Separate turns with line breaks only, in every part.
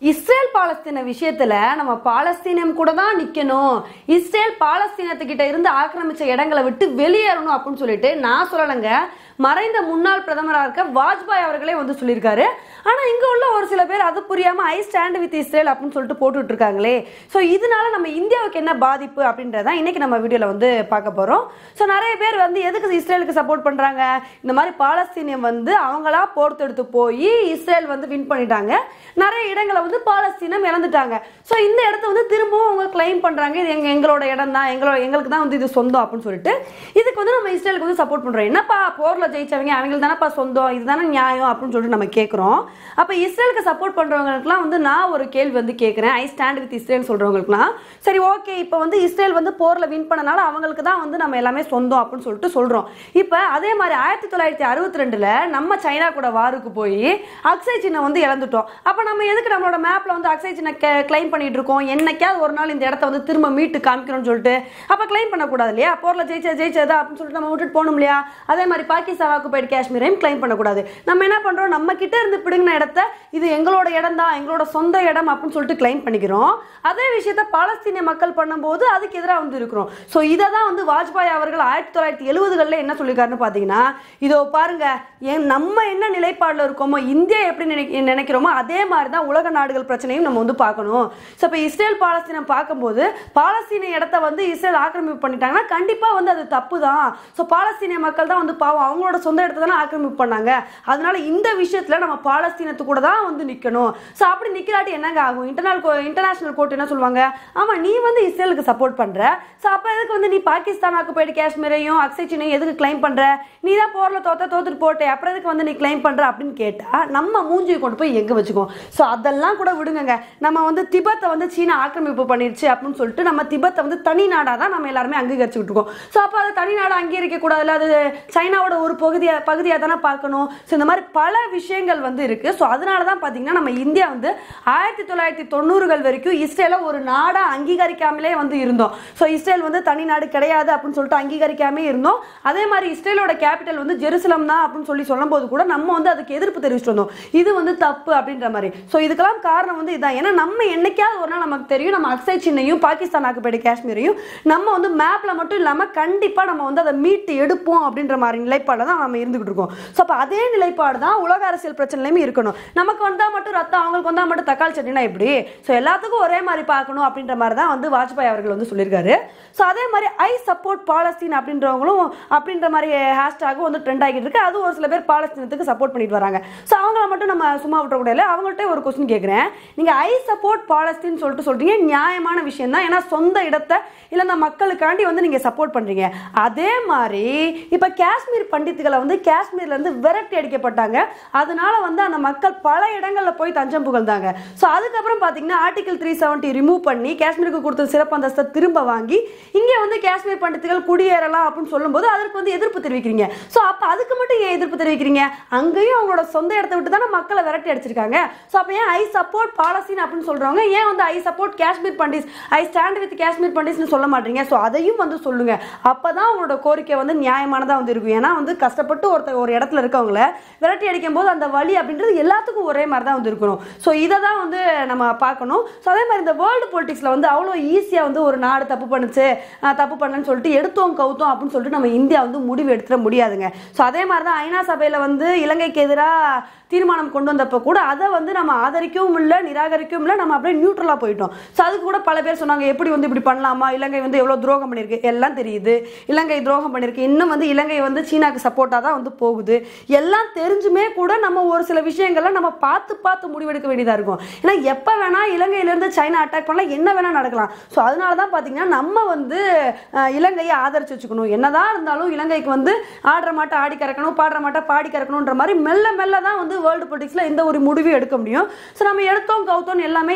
Israel பாலஸ்தீன விஷயத்துல நம்ம பாலஸ்தீனம் கூட தான் நிக்கணும் இஸ்ரேல் பாலஸ்தீனத்துக்கிட்ட இருந்து ஆக்கிரமிச்ச இடங்களை விட்டு வெளியேறணும் அப்படின்னு சொல்லிட்டு நான் சொல்லலைங்க மறைந்த முன்னாள் பிரதமராக இருக்க வாஜ்பாய் அவர்களே வந்து சொல்லியிருக்காரு ஆனா இங்க உள்ள ஒரு சில பேர் அது புரியாம ஐ ஸ்டாண்ட் வித் இஸ்ரேல் அப்படின்னு சொல்லிட்டு போட்டுட்டு இருக்காங்களே ஸோ இதனால நம்ம இந்தியாவுக்கு என்ன பாதிப்பு அப்படின்றத இன்னைக்கு நம்ம வீடியோல வந்து பார்க்க போறோம் ஸோ நிறைய பேர் வந்து எதுக்கு இஸ்ரேலுக்கு சப்போர்ட் பண்றாங்க இந்த மாதிரி பாலஸ்தீனியம் வந்து அவங்களா போர் தொடுத்து போய் இஸ்ரேல் வந்து வின் பண்ணிட்டாங்க நிறைய இடங்களை வந்து பாலஸ்தீனம் இழந்துட்டாங்க ஸோ இந்த இடத்த வந்து திரும்பவும் அவங்க கிளைம் பண்றாங்க இது எங்க எங்களோட இடம் தான் எங்களோட எங்களுக்கு தான் வந்து இது சொந்தம் அப்படின்னு சொல்லிட்டு இதுக்கு வந்து நம்ம இஸ்ரேலுக்கு வந்து சப்போர்ட் பண்றோம் என்னப்பா போர்ல ஜெயிச்சவங்க அவங்களுக்கு தானப்பா சொந்தம் இதுதானே நியாயம் அப்படின்னு சொல்லிட்டு நம்ம கேட்குறோம் அப்போ இஸ்ரேலுக்கு சப்போர்ட் பண்றவங்களுக்குலாம் வந்து நான் ஒரு கேள்வி வந்து கேட்குறேன் ஐ ஸ்டாண்ட் வித் இஸ்ரேல் சொல்றவங்களுக்குலாம் சரி ஓகே இப்போ வந்து இஸ்ரேல் வந்து போர்ல வின் பண்ணனால அவங்களுக்கு தான் வந்து நம்ம எல்லாமே சொந்தம் அப்படின்னு சொல்லிட்டு சொல்றோம் இப்போ அதே மாதிரி ஆயிரத்தி தொள்ளாயிரத்தி அறுபத்தி ரெண்டுல நம்ம சைனா கூட வாருக்கு போய் அக்ஸை சின்னம் வந்து இழந்துட்டோம் அப்போ நம்ம எதுக்கு நம்மளோட மேப்ல வந்து அக்ஸை சின்ன கிளைம் பண்ணிட்டு இருக்கோம் என்னைக்காவது ஒரு நாள் இந்த இடத்த வந்து திரும்ப மீட்டு காமிக்கணும்னு சொல்லிட்டு அப்போ கிளைம் பண்ணக்கூடாது இல்லையா போர்ல ஜெயிச்ச ஜெயிச்சதா அப்படின்னு சொல்லிட்டு நம்ம விட்டுட்டு போகணும் இல்லையா அதே மாதிரி பாகிஸ்தான் ஆக்குபைடு காஷ்மீரையும் கிளைம் பண்ணக்கூடாது நம்ம என்ன பண்றோம் நம்ம கிட்ட இருந்து பிடுங்கின இடத்த இது எங்களோட இடம் தான் எங்களோட சொந்த இடம் அப்படின்னு சொல்லிட்டு கிளைம் பண்ணிக்கிறோம் அதே விஷயத்த பாலஸ்தீனிய மக்கள் பண்ணும்போது அதுக்கு எதிராக வந்து இருக்கிறோம் ஸோ இதை தான் வந்து வாஜ்பாய் அவர்கள் ஆயிரத்தி தொள்ளாயிரத்தி எழுபதுகளில் என்ன சொல்லியிருக்காருன்னு பார்த்தீங்கன்னா இதோ பாருங்க ஏன் நம்ம என்ன நிலைப்பாடில் இருக்கோமோ இந்தியா எப்படி நினை நினைக்கிறோமோ அதே மாதிரி தான் உலக நாடுகள் பிரச்சனையும் நம்ம வந்து பார்க்கணும் ஸோ இப்போ இஸ்ரேல் பாலஸ்தீனம் பார்க்கும்போது பாலஸ்தீன இடத்த வந்து இஸ்ரேல் ஆக்கிரமிப்பு பண்ணிட்டாங்கன்னா கண்டிப்பாக வந்து அது தப்பு தான் ஸோ பாலஸ்தீனிய மக்கள் தான் வந்து பாவம் அவங்களோட சொந்த இடத்த தானே ஆக்கிரமிப்பு பண்ணாங்க அதனால இந்த விஷயத்தில் நம்ம பாலஸ்தீனத்து கூட தான் வந்து நிற்கணும் ஸோ அப்படி நிற்கிறாட்டி என்னங்க ஆகும் இன்டர்னல் இன்டர்நேஷனல் கோர்ட் என்ன சொல்லுவாங்க ஆமாம் நீ வந்து இஸ்ரேலுக்கு சப்போர்ட் பண்ணுற ஸோ அப்போ எதுக்கு வந்து நீ பாகிஸ்தான் ஆக்குபைடு காஷ்மீரையும் அக்ஸைச்சினையும் எதுக்கு கிளைம் பண்ணுற நீ தான் போரில் தோத்த தோத்துட்டு போட்டே அப்புறம் எதுக்கு வந்து நீ கிளைம் பண்ணுற அப்படின்னு கேட்டால் நம்ம மூஞ்சியை கொண்டு போய் எங்கே வச்சுக்கோம் ஸோ அதெல்லாம் கூட விடுங்கங்க நம்ம வந்து திபத்தை வந்து சீனா ஆக்கிரமிப்பு பண்ணிருச்சு அப்படின்னு சொல்லிட்டு நம்ம திபத்தை வந்து தனி நாடாக தான் நம்ம எல்லாருமே அங்கீகரிச்சுக்கிட்டு இருக்கோம் ஸோ அப்போ அது தனி நாடு அங்கீகரிக்க கூடாதுல்ல அது சைனாவோட ஒரு பகுதியாக பகுதியாக தானே பார்க்கணும் ஸோ இந்த மாதிரி பல விஷயங்கள் வந்து இருக்கு ஸோ அதனால தான் பார்த்தீங்கன்னா நம்ம இந்தியா வந்து ஆயிரத்தி தொள்ளாயிரத்தி தொண்ணூறுகள் வரைக்கும் இஸ்ரேலை ஒரு நாடாக அங்கீகரிக்காமலே வந்து இருந்தோம் ஸோ இஸ்ரேல் வந்து தனி நாடு கிடையாது அப்படின்னு சொல்லிட்டு அங்கீகரிக்காமே இருந்தோம் அதே மாதிரி இஸ்ரேலோட கேபிட்டல் வந்து ஜெருசலம் தான் அப்படின்னு சொல்லி சொல்லும்போது கூட நம்ம வந்து அதுக்கு எதிர்ப்பு தெரிவிச்சுட்டு வந்தோம் இது வந்து தப்பு அப்படின்ற மாதிரி ஸோ இதுக்கெல்லாம் காரணம் வந்து இதான் ஏன்னா நம்ம என்னைக்காவது ஒரு நாள் நமக்கு தெரியும் நம்ம அக்ஸை சின்னையும் பாகிஸ்தான் ஆக்குப்பேடு காஷ்மீரையும் நம்ம வந்து மேப்ல மட்டும் இல்லாமல் கண்டிப்பாக நம்ம வந்து அதை மீட்டு எடுப்போம் அப்படின்ற மாதிரி நிலைப்பாடு தான் நம்ம இருந்துகிட்டு இருக்கோம் ஸோ அப்போ அதே நிலைப்பாடு தான் உலக அரசியல் பிரச்சனையிலுமே இருக்கணும் நமக்கு வந்தால் மட்டும் ரத்தம் அவங்களுக்கு வந்தால் மட்டும் தக்காளி சட்னினா எப்படி ஸோ எல்லாத்துக்கும் ஒரே மாதிரி பார்க்கணும் அப்படின்ற மாதிரி தான் வந்து வாஜ்பாய் அவர்கள் வந்து சொல்லியிருக்காரு ஸோ அதே மாதிரி ஐ சப்போர்ட் பாலஸ்தீன் அப்படின்றவங்களும் அப்படின்ற மாதிரி ஹேஷ்டாகும் வந்து ட்ரெண்ட் ஆகிட்டு இருக்கு அது ஒரு சில பேர் பாலஸ்தீனத்துக்கு சப்போர்ட் பண்ணிட்டு வராங்க ஸோ அவங்கள மட்டும் நம்ம சும்மா விட்டுறக்கூடாது அவங்கள்ட்ட ஒரு கொஸ்டின் கேட்குறேன் நீங்கள் ஐ சப்போர்ட் பாலஸ்தீன் சொல்லிட்டு சொல்றீங்க நியாயமான விஷயம் தான் ஏன்னா சொந்த இடத்தை இல்லை அந்த மக்களுக்காண்டி வந்து நீங்கள் சப்போர்ட் பண்ணுறீங்க அதே மாதிரி இப்போ காஷ்மீர் பண்டித்துகளை வந்து காஷ்மீர்ல இருந்து விரட்டி அடிக்கப்பட்டாங்க அதனால வந்து அந்த மக்கள் பல இடங்களில் போய் தஞ்சம் புகழ்ந்தாங்க ஸோ அதுக்கப்புறம் பார்த்தீங்கன்னா ஆர்டிகல் த்ரீ செவன்ட்டி ரிமூவ் பண்ணி காஷ்மீருக்கு கொடுத்த சிறப்பு அந்தஸ்தை திரும்ப வாங்கி இங்கே வந்து காஷ்மீர் பண்டித்துகள் குடியேறலாம் அப்படின்னு சொல்லும்போது அதற்கு வந்து எதிர்ப்பு தெரிவிக்கிறீங்க ஸோ அப்போ அதுக்கு மட்டும் ஏன் எதிர்ப்பு தெரிவிக்கிறீங்க அங்கேயும் அவங்களோட சொந்த இடத்த விட்டு தானே மக்களை விரட்டி அடிச்சிருக்காங்க ஸோ அப்போ ஏன் ஐ சப்போர்ட் பாலஸ்தீன் அப்படின்னு சொல்றவங்க ஏன் வந்து I support Kashmir Pandits I stand with Kashmir பண்டிஸ்னு சொல்ல மாட்டீங்க ஸோ அதையும் வந்து சொல்லுங்க அப்பதான் உங்களோட கோரிக்கை வந்து நியாயமானதா வந்து இருக்கும் ஏன்னா வந்து கஷ்டப்பட்டு ஒருத்தர் ஒரு இடத்துல இருக்கவங்கள விரட்டி அடிக்கும் போது அந்த வழி அப்படின்றது எல்லாத்துக்கும் ஒரே மாதிரி தான் வந்து இருக்கணும் ஸோ இதை தான் வந்து நம்ம பார்க்கணும் ஸோ அதே மாதிரி இந்த வேர்ல்டு பொலிட்டிக்ஸில் வந்து அவ்வளோ ஈஸியாக வந்து ஒரு நாடு தப்பு பண்ணுச்சு ஆஹ் தப்பு பண்ணலன்னு சொல்லிட்டு எடுத்தோம் கவுத்தோம் அப்படின்னு சொல்லிட்டு நம்ம இந்தியா வந்து முடிவு எடுத்துட முடியாதுங்க ஸோ அதே மாதிரி தான் ஐநா சபையில் வந்து இலங்கைக்கு எதிராக தீர்மானம் கொண்டு வந்தப்போ கூட அதை வந்து நம்ம ஆதரிக்கவும் இல்லை நிராகரிக்கவும் இல்லை நம்ம அப்படியே நியூட்ரலாக போயிட்டோம் ஸோ அதுக்கு கூட பல பேர் சொன்னாங்க எப்படி வந்து இப்படி பண்ணலாமா இலங்கை வந்து எவ்வளோ துரோகம் பண்ணியிருக்கு எல்லாம் தெரியுது இலங்கை துரோகம் பண்ணியிருக்கு இன்னும் வந்து இலங்கை வந்து சீனாக்கு சப்போர்ட்டாக தான் வந்து போகுது எல்லாம் தெரிஞ்சுமே கூட நம்ம ஒரு சில விஷயங்களை நம்ம பார்த்து பார்த்து முடிவெடுக்க வேண்டியதாக இருக்கும் ஏன்னா எப்போ வேணால் இலங்கையிலேருந்து சைனா அட்டாக் பண்ணலாம் என்ன வேணால் நடக்கலாம் ஸோ அதனால தான் பார்த்தீங்கன்னா நம்ம வந்து அஹ், இலங்கையை ஆதரிச்சு வச்சுக்கணும் என்னதான் இருந்தாலும் இலங்கைக்கு வந்து ஆடுற மாட்டை ஆடி கறக்கணும் பாடுற மாட்டை பாடி கறக்கணுன்ற மாதிரி மெல்ல மெல்ல தான் வந்து வேர்ல்டு பொலிட்டிக்ஸில் எந்த ஒரு முடிவும் எடுக்க முடியும் ஸோ நம்ம எடுத்தோம் கவுத்தோம் எல்லாமே எடுத்தோம்னா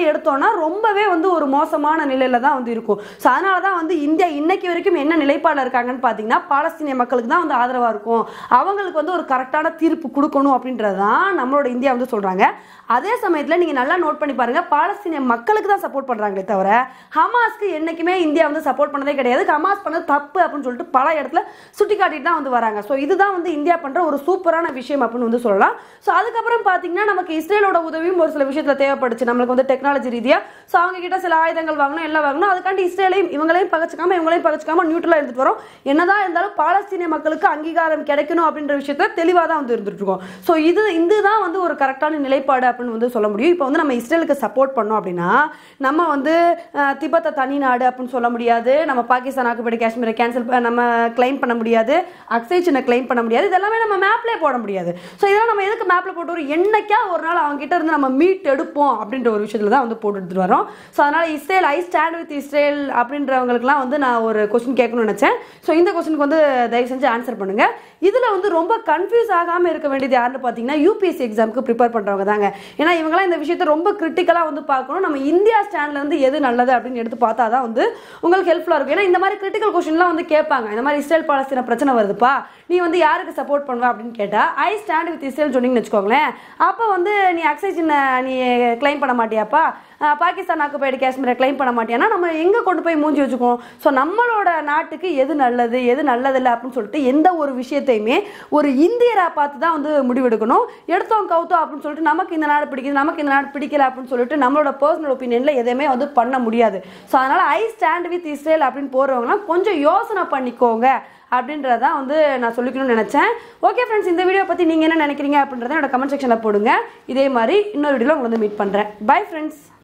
இந்தியாலாம் ரொம்பவே வந்து ஒரு மோசமான நிலையில தான் வந்து இருக்கும் ஸோ அதனால தான் வந்து இந்தியா இன்னைக்கு வரைக்கும் என்ன நிலைப்பாடில் இருக்காங்கன்னு பார்த்தீங்கன்னா பாலஸ்தீனிய மக்களுக்கு தான் வந்து ஆதரவாக இருக்கும் அவங்களுக்கு வந்து ஒரு கரெக்டான தீர்ப்பு கொடுக்கணும் அப்படின்றது தான் நம்மளோட இந்தியா வந்து சொல்கிறாங்க அதே சமயத்தில் நீங்கள் நல்லா நோட் பண்ணி பாருங்க பாலஸ்தீனிய மக்களுக்கு தான் சப்போர்ட் பண்ணுறாங்களே தவிர ஹமாஸ்க்கு என்றைக்குமே இந்தியா வந்து சப்போர்ட் பண்ணதே கிடையாது ஹமாஸ் பண்ணது தப்பு அப்படின்னு சொல்லிட்டு பல இடத்துல சுட்டி காட்டிட்டு தான் வந்து வராங்க ஸோ இதுதான் வந்து இந்தியா பண்ணுற ஒரு சூப்பரான விஷயம் அப்படின்னு வந்து சொல்லலாம் ஸோ அதுக்கப்புறம் பார்த்தீங்கன்னா நமக்கு இஸ்ரேலோட உதவியும் ஒரு சில விஷயத்தில் தேவைப்படுச்சு நம்மளுக்கு வந்து டெக்னாலஜி ரீதியாக ஸோ அவங்க கிட்ட சில ஆயுதங்கள் வாங்கணும் எல்லாம் வாங்கணும் அதுக்காண்டி இஸ்ரேலையும் இவங்களையும் பகச்சிக்காம இவங்களையும் பகச்சிக்காம நியூட்ரலாக எடுத்துட்டு வரோம் என்னதான் இருந்தாலும் பாலஸ்தீனிய மக்களுக்கு அங்கீகாரம் கிடைக்கணும் அப்படின்ற விஷயத்த தெளிவாக தான் வந்து இருந்துட்டு இருக்கோம் ஸோ இது இதுதான் வந்து ஒரு கரெக்டான நிலைப்பாடு அப்படின்னு வந்து சொல்ல முடியும் இப்போ வந்து நம்ம இஸ்ரேலுக்கு சப்போர்ட் பண்ணோம் அப்படின்னா நம்ம வந்து அஹ், திபெத்தை தனி நாடு அப்படின்னு சொல்ல முடியாது நம்ம பாகிஸ்தான் ஆக்குப்படி காஷ்மீரை கேன்சல் நம்ம கிளைம் பண்ண முடியாது அக்ஸை சின்ன கிளைம் பண்ண முடியாது இதெல்லாமே நம்ம மேப்லேயே போட முடியாது ஸோ இதெல்லாம் நம்ம எதுக்கு மேப்பில் போட்டு ஒரு என்னைக்கா ஒரு நாள் அவங்க கிட்ட இருந்து நம்ம மீட் எடுப்போம் அப்படின்ற ஒரு விஷயத்துல தான் வந்து போட்டு எடுத்துட்டு வரோம் ஸோ அதனால Israel I stand with Israel அப்படின்றவங்களுக்குலாம் வந்து நான் ஒரு கொஸ்டின் கேட்கணும்னு நினைச்சேன் ஸோ இந்த கொஸ்டினுக்கு வந்து தயவு செஞ்சு ஆன்சர் பண்ணுங்க இதுல வந்து ரொம்ப கன்ஃபியூஸ் ஆகாம இருக்க வேண்டியது யாருன்னு பார்த்தீங்கன்னா யூபிஎஸ்சி எக்ஸாமுக்கு ப்ரிப்பேர் பண்றவங்க தாங்க ஏன்னா இவங்களாம் இந்த விஷயத்தை ரொம்ப கிரிட்டிக்கலாக வந்து பார்க்கணும் நம்ம இந்தியா ஸ்டாண்ட்ல இருந்து எது நல்லது அப்படின்னு எடுத்து பார்த்தா தான் வந்து உங்களுக்கு ஹெல்ப்ஃபுல்லாக இருக்கும் ஏன்னா இந்த மாதிரி கிரிட்டிக்கல் கொஸ்டின்லாம் வந்து கேட்பாங்க இந்த மாதிரி இஸ்ரேல் பாலஸ்தீன பிரச்சனை வருதுப்பா நீ வந்து யாருக்கு சப்போர்ட் பண்ணுவ அப்படின்னு கேட்டா ஐ ஸ்டாண்ட் வித் இஸ்ரேல் சொன்னீங்கன்னு வச்சுக்கோங்களேன் அப்போ வந்து நீ அக்ஸை சின்ன நீ கிளைம் பண்ண மாட்டியாப்பா அஹ் பாகிஸ்தான் ஆக்குப்பைடு காஷ்மீரை கிளைம் பண்ண மாட்டியானா நம்ம எங்கே கொண்டு போய் மூஞ்சி வச்சுக்குவோம் ஸோ நம்மளோட நாட்டுக்கு எது நல்லது எது நல்லதில்லை அப்படின்னு சொல்லிட்டு எந்த ஒரு விஷயத்தையுமே ஒரு இந்தியரா பார்த்து தான் வந்து முடிவெடுக்கணும் எடுத்தோம் கவுத்தோம் அப்படின்னு சொல்லிட்டு நமக்கு இந்த நாடு பிடிக்குது நமக்கு இந்த நாடு பிடிக்கல அப்படின்னு சொல்லிட்டு நம்மளோட பர்சனல் ஒப்பீனியனில் எதையுமே வந்து பண்ண முடியாது ஸோ அதனால் ஐ ஸ்டாண்ட் வித் இஸ்ரேல் அப்படின்னு போகிறவங்களாம் கொஞ்சம் யோசனை பண்ணிக்கோங்க அப்படின்றதான் வந்து நான் சொல்லிக்கணும்னு நினச்சேன் ஓகே ஃப்ரெண்ட்ஸ் இந்த வீடியோ பற்றி நீங்கள் என்ன நினைக்கிறீங்க அப்படின்றத என்னோட கமெண்ட் செக்ஷனில் போடுங்க இதே மாதிரி இன்னொரு வீடியோவில் உங்களை வந்து மீட் பண்ணுறேன் பை ஃப்ரெண்ட்ஸ்